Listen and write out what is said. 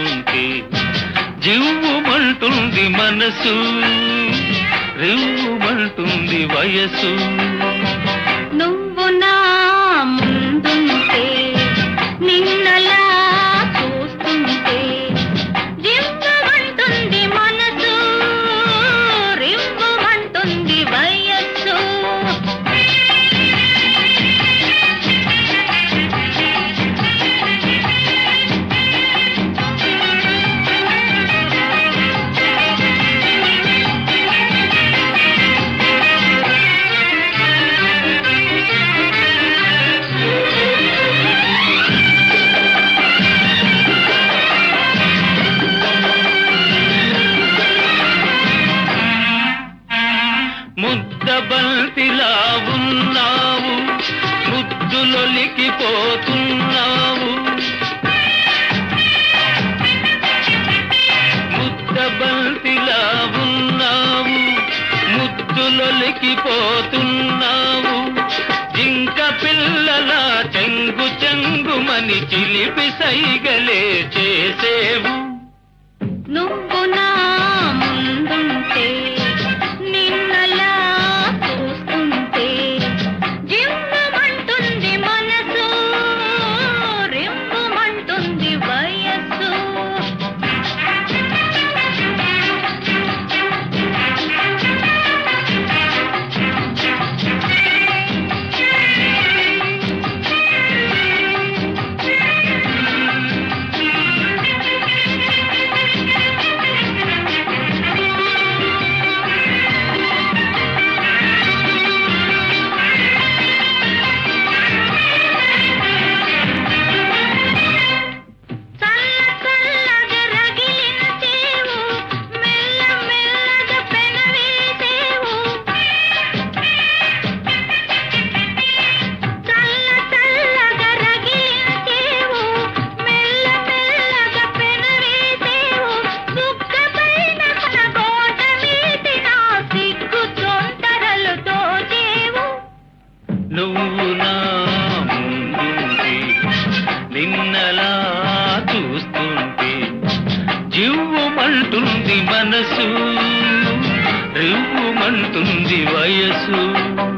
చూస్తుంటే జివ్వుమంటుంది మనసు రివ్వుమంటుంది వయసు నువ్వు నా ముందుంటే నిన్నలా చూస్తుంటే జివ్వమంటుంది మనసు రివ్వమంటుంది వయస్సు ముద్దబంతిలా ఉన్నావు ముద్దులొలికిపోతున్నావు ముద్దబంతిలా ఉన్నావు ముద్దులొలికిపోతున్నావు జింక పిల్లల చెంగు చెంగుమని చిలిపి సైగలే చేసేవు నువ్వు నా ముందుంటే నిన్నలా చూస్తుంటే జివ్వమంటుంది మనసు రివ్వమంటుంది వయస్సు చల్ల చల్లగా రగిలించేవు మెల్ల మెల్లగా పెనవేసేవు చల్ల చల్లగా రగిలించేవు మెల్ల మెల్లగా పెనవేసేవు బుగ్గపైన మన కోట మీది నా సిగ్గు తొందరలు తోచేవు నువ్వు నా ముందుంటే నిన్నలా చూస్తుంటే జివ్వుమంటుంది మనసు రివ్వుమంటుంది వయసు